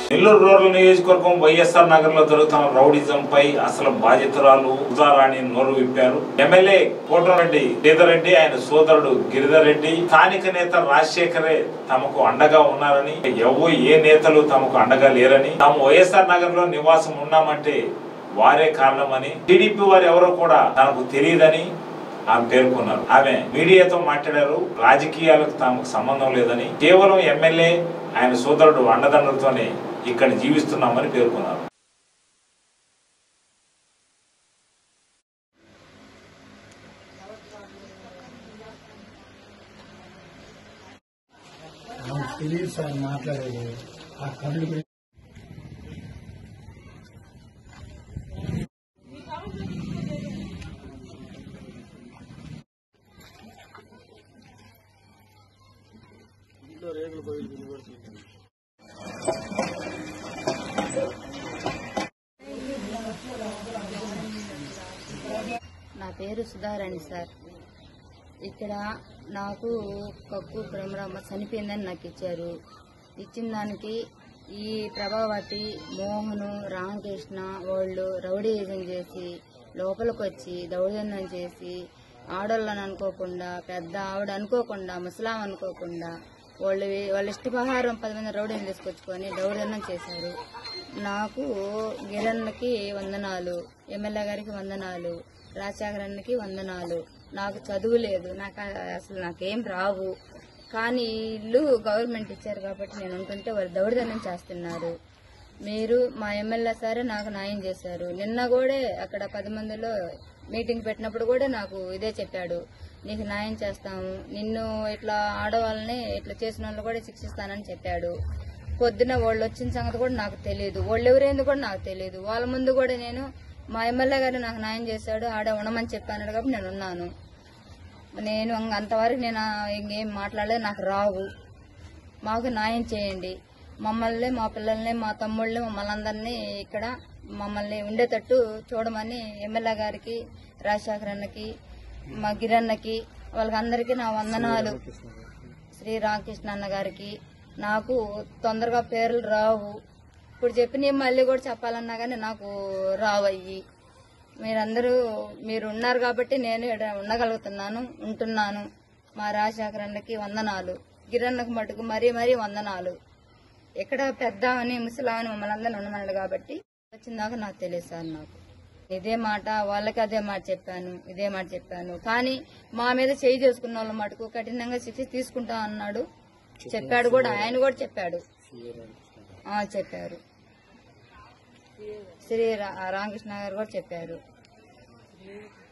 Nellore rural నియోజకవర్గం వైఎస్ఆర్ నగర్ లో జరుగుతున్న రౌడిజం పై అసలు బాధితురాలు ఉదారాణి నోరు విప్పారు ఎమ్మెల్యే కోటరెడ్డి శ్రీధర్రెడ్డి ఆయన సోదరుడు గిరిధర్ రెడ్డి స్థానిక నేత రాజశేఖరే తమకు అండగా ఉన్నారని ఎవ్వ ఏ నేతలు తమకు అండగా లేరని తాము వైఎస్ఆర్ నగర్ లో నివాసం ఉన్నామంటే వారే కారణమని టీడీపీ వారు ఎవరో కూడా తనకు తెలియదని ఆమె పేర్కొన్నారు ఆమె మీడియాతో మాట్లాడారు రాజకీయాలకు తమకు సంబంధం లేదని కేవలం ఎమ్మెల్యే ఆయన సోదరుడు అండదండలతోనే ఇక్కడ జీవిస్తున్నామని పేర్కొన్నారు నాకు తెలియదు సార్ మాట్లాడేది ఆ కళ్ళు పెట్టి నా పేరు సుధారాణి సార్ ఇక్కడ నాకు కక్కు ప్రేమరామ చనిపోయిందని నాకు ఇచ్చారు ఇచ్చిన దానికి ఈ ప్రభావతి మోహను రామకృష్ణ వాళ్ళు రౌడీయిజం చేసి లోపలికి వచ్చి దౌర్జన్యం చేసి ఆడోళ్ళని అనుకోకుండా పెద్ద ఆవిడ అనుకోకుండా ముసలాం అనుకోకుండా వాళ్ళు వాళ్ళ ఇష్టపహారం పది మంది రౌడీని తీసుకొచ్చుకొని దౌర్జన్యం చేశారు నాకు గిరణ్కి వందనాలు ఎమ్మెల్యే గారికి వందనాలు రాజశేఖరన్కి వందనాలు నాకు చదువు లేదు నాకు అసలు నాకేం రావు కానీ ఇల్లు గవర్నమెంట్ ఇచ్చారు కాబట్టి నేను ఉంటుంటే వాళ్ళు దౌర్జన్యం చేస్తున్నారు మీరు మా ఎమ్మెల్యే సరే నాకు న్యాయం చేశారు నిన్న కూడా అక్కడ పది మందిలో మీటింగ్ పెట్టినప్పుడు కూడా నాకు ఇదే చెప్పాడు నీకు న్యాయం చేస్తాము నిన్ను ఇట్లా ఆడవాళ్ళని ఇట్లా చేసిన వాళ్ళు కూడా శిక్షిస్తానని చెప్పాడు పొద్దున వాళ్ళు వచ్చిన సంగతి కూడా నాకు తెలియదు వాళ్ళు ఎవరైంది కూడా నాకు తెలియదు వాళ్ళ ముందు కూడా నేను మా ఎమ్మెల్యే గారు నాకు న్యాయం చేశాడు ఆడ ఉండమని చెప్పాను కాబట్టి నేను ఉన్నాను నేను ఇంక అంతవరకు నేను ఇంకేం మాట్లాడలేదు నాకు రావు మాకు న్యాయం చేయండి మమ్మల్ని మా పిల్లల్ని మా తమ్ముళ్ళని మమ్మల్ని అందరినీ ఇక్కడ మమ్మల్ని ఉండేటట్టు చూడమని ఎమ్మెల్యే గారికి రాజశేఖర్ అన్నకి మా గిరన్నకి వాళ్ళకందరికీ నా వందనాలు శ్రీ రామకృష్ణ అన్న గారికి నాకు తొందరగా పేర్లు రావు ఇప్పుడు చెప్పిన మళ్ళీ కూడా చెప్పాలన్నా కానీ నాకు రావు అయ్యి మీరందరూ మీరు ఉన్నారు కాబట్టి నేను ఈడ ఉండగలుగుతున్నాను ఉంటున్నాను మా రాజశేఖర్ అన్నకి వందనాలు గిరన్నకు మటుకు మరీ మరీ వందనాలు ఇక్కడ పెద్ద అని ముసలామని మమ్మల్ని అందరిని ఉండమన్నాడు కాబట్టి వచ్చిందాక నాకు తెలియదు సార్ నాకు ఇదే మాట వాళ్ళకి అదే మాట చెప్పాను ఇదే మాట చెప్పాను కానీ మా మీద చేయి చేసుకున్న వాళ్ళ మటుకు కఠినంగా శిక్ష తీసుకుంటా అన్నాడు చెప్పాడు కూడా ఆయన కూడా చెప్పాడు ఆ, చెప్పారు శ్రీ రా- రామకృష్ణ గారు కూడా చెప్పారు